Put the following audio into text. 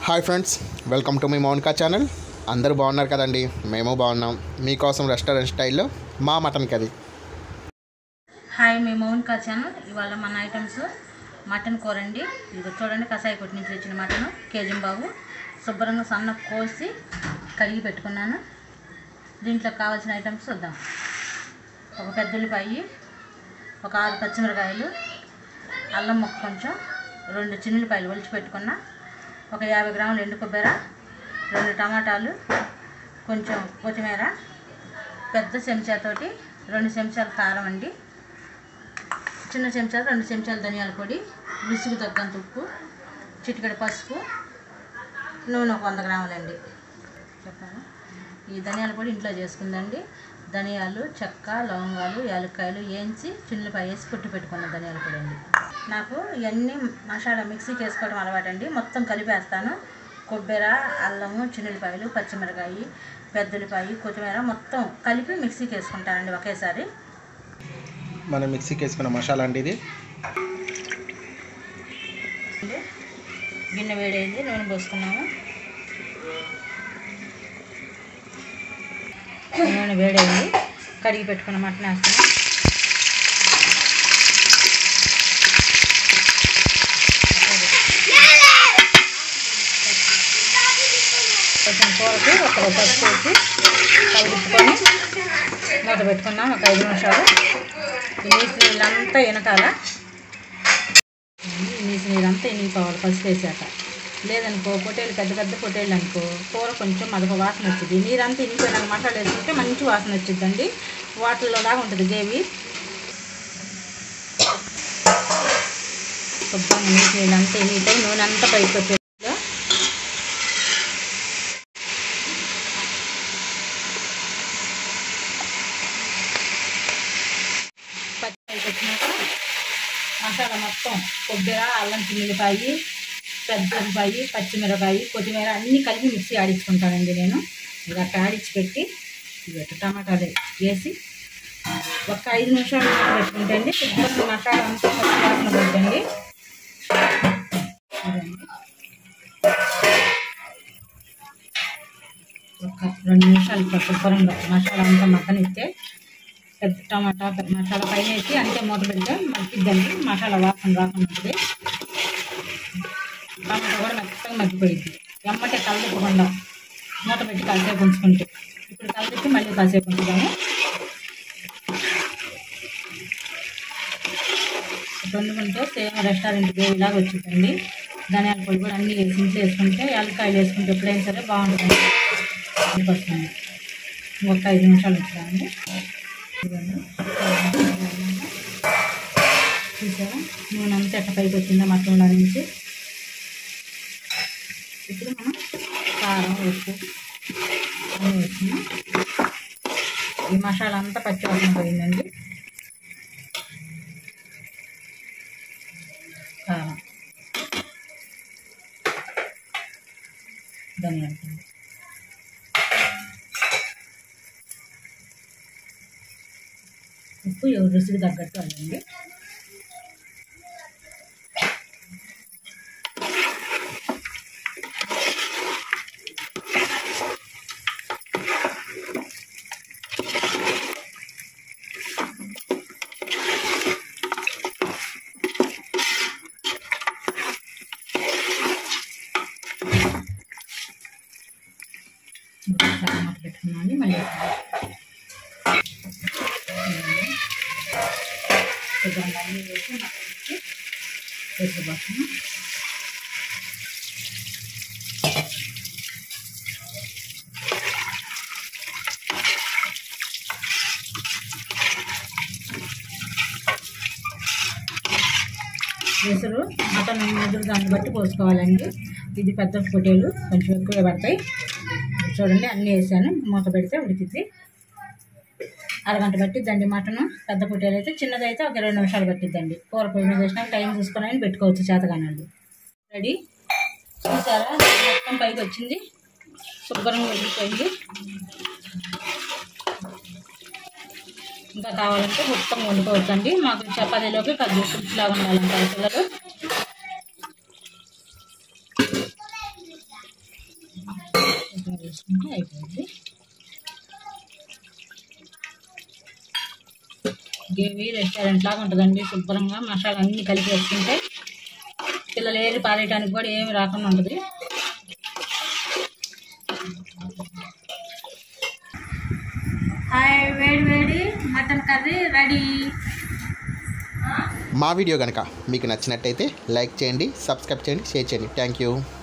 Hi friends welcome to మీ Mounika channel అందరూ బాగున్నారు కదండి మేము బాగున్నాం మీకోసం రెస్టారెంట్ స్టైల్లో మా మటన్ కర్రీ హాయ్ మీ మౌనికా ఛానల్ ఇవాళ మన ఐటమ్స్ మటన్ కూర అండి ఇది చూడండి కసాయి కొట్టి నుంచి తెచ్చిన మటన్ కేజీ బాబు శుభ్రంగా సన్న కోసి కడిగి పెట్టుకున్నాను దీంట్లో కావాల్సిన ఐటమ్స్ చూద్దాం ఒక పెద్ద ఉల్లిపాయ ఒక ఆరు పచ్చిమిరకాయలు అల్లం ముక్క కొంచెం రెండు చిన్నులపాయలు ఒలిచి పెట్టుకున్నా ఒక యాభై గ్రాములు ఎండు కొబ్బరి రెండు టమాటాలు కొంచెం కొత్తిమీర పెద్ద చెంచాతోటి రెండు చెంచాలు కారం అండి చిన్న చెంచాలు రెండు చెంచాలు ధనియాల పొడి రుచికి తగ్గంత ఉప్పు చిటికెడు పసుపు నూనె ఒక వంద గ్రాములండి చెప్పాను ఈ ధనియాల పొడి ఇంట్లో చేసుకుందండి ధనియాలు చెక్క లవంగాలు యాలక్కాయలు వేయించి చిల్లిపాయ వేసి పుట్టి పెట్టుకున్న ధనియాల పొడి అండి నాకు ఇవన్నీ మసాలా మిక్సీకి వేసుకోవడం అలవాటండి మొత్తం కలిపేస్తాను కొబ్బరి అల్లము చిన్నులపాయలు పచ్చిమిరకాయ పెద్దలిపాయ కొత్తిమీర మొత్తం కలిపి మిక్సీకి వేసుకుంటానండి ఒకేసారి మనం మిక్సీకి వేసుకున్న మసాలా అండి ఇది ఉంది. గిన్నె వేడైంది నూనె పోసుకున్నాము నూనె వేడైంది కడిగి పెట్టుకున్న మటన్ వేస్తున్నాం కొంచెం కూరకి ఒక పసుపు వేసి కలిపించుకొని మూత పెట్టుకున్నాం ఒక ఐదు నిమిషాలు ఈ నీటి నీళ్ళంతా వెనకాల నీసి నీరంతా ఎనిగిపోవాలి పసుపు వేసాక లేదనుకో పొట్టేలు పెద్ద పెద్ద పొట్టేళ్ళు అనుకో కూర కొంచెం మదొక వాసన వచ్చింది నీరంతా ఇనిగిపోయినాక మసాలా వేసుకుంటే మంచి వాసన వచ్చిందండి వాటర్లో లాగా ఉంటుంది గ్రేవీ శుభ్రంగా నీటి నీళ్ళంతా ఎనిగిపోయి నూనె అంతా పైకి వచ్చేది పచ్చి వచ్చినాక మసాలా మొత్తం కొబ్బరి అల్లం చిల్లిపాయి పెద్ద ఉల్లిపాయ పచ్చిమిరపాయ కొత్తిమీర అన్నీ కలిపి మిక్సీ ఆడించుకుంటానండి నేను ఇలా ఆడించి పెట్టి ఇవి టమాటాలు వేసి ఒక ఐదు నిమిషాలు పెట్టుకుంటే అండి శుభ్రంగా మసాలా అంతా పచ్చి వాసన పడుతుంది ఇదండి. ఒక రెండు నిమిషాలు ఇట్లా శుభ్రంగా మసాలా అంతా మగ్గనిస్తే పెద్ద టమాటా పెద్ద మసాలా పైన వేసి అంతే మూత పెడితే మగ్గిద్దండి మసాలా వాసన రాకుండా ఉంటుంది టమాటా కూడా మెత్తగా మగ్గిపోయింది ఎమ్మటే కలదిప్పకుండా మూత పెట్టి కాసేపు ఉంచుకుంటే ఇప్పుడు కలదిప్పి మళ్ళీ కాసేపు ఉంచుదాము వండుకుంటే సేమ్ రెస్టారెంట్ గ్రేవీలాగా వచ్చిందండి ధనియాల పొడి కూడా అన్నీ వేసి ఇంట్లో వేసుకుంటే యాలక్కాయలు వేసుకుంటే ఎప్పుడైనా సరే బాగుంటుంది అందుకోసమని ఒక ఐదు నిమిషాలు ఉంచుదామండి చూసారా నూనె అంతా ఎట్ట పైకి వచ్చిందో మటన్లో నుంచి ఇప్పుడు మనం కారం ఉప్పు అన్నీ వేసుకున్నాం ఈ మసాలా అంతా పచ్చి వాసన పోయిందండి కారం ధనియాల పొడి ఉప్పు ఎవరి రుచికి తగ్గట్టు అవ్వండి టమాటా పెట్టుకున్నాను మళ్ళీ శుభ్రంగా అన్నీ వేసి మగ్గనిచ్చి వేసుకోబోతున్నాం ఎసురు మటన్ ఎదురు దాన్ని బట్టి పోసుకోవాలండి ఇది పెద్ద పొట్టేలు కొంచెం ఎక్కువ పడతాయి చూడండి అన్నీ వేసాను మూత పెడితే ఉడికిద్ది అరగంట పట్టిద్దండి మటన్ పెద్ద పొట్టేలు అయితే చిన్నది అయితే ఒక ఇరవై నిమిషాలు పట్టిద్దండి కూర పొయ్యి మీద వేసినాక టైం చూసుకొని అయినా పెట్టుకోవచ్చు చేతగానండి రెడీ చూసారా మొత్తం పైకి వచ్చింది శుభ్రంగా ఉడికిపోయింది ఇంకా కావాలంటే మొత్తం వండుకోవచ్చు అండి మాకు చపాతీలోకి కద్దు లాగా ఉండాలంటారు పిల్లలు మసాలా వేసుకుంటే అయిపోయింది గేవి రెస్టారెంట్ లాగా ఉంటుందండి శుభ్రంగా మసాలా అన్నీ కలిపి వేసుకుంటే పిల్లలు ఏది పారేయడానికి కూడా ఏమి రాకుండా ఉంటుంది హాయ్ వేడి వేడి మటన్ కర్రీ రెడీ మా వీడియో కనుక మీకు నచ్చినట్టయితే లైక్ చేయండి సబ్స్క్రైబ్ చేయండి షేర్ చేయండి థ్యాంక్ యూ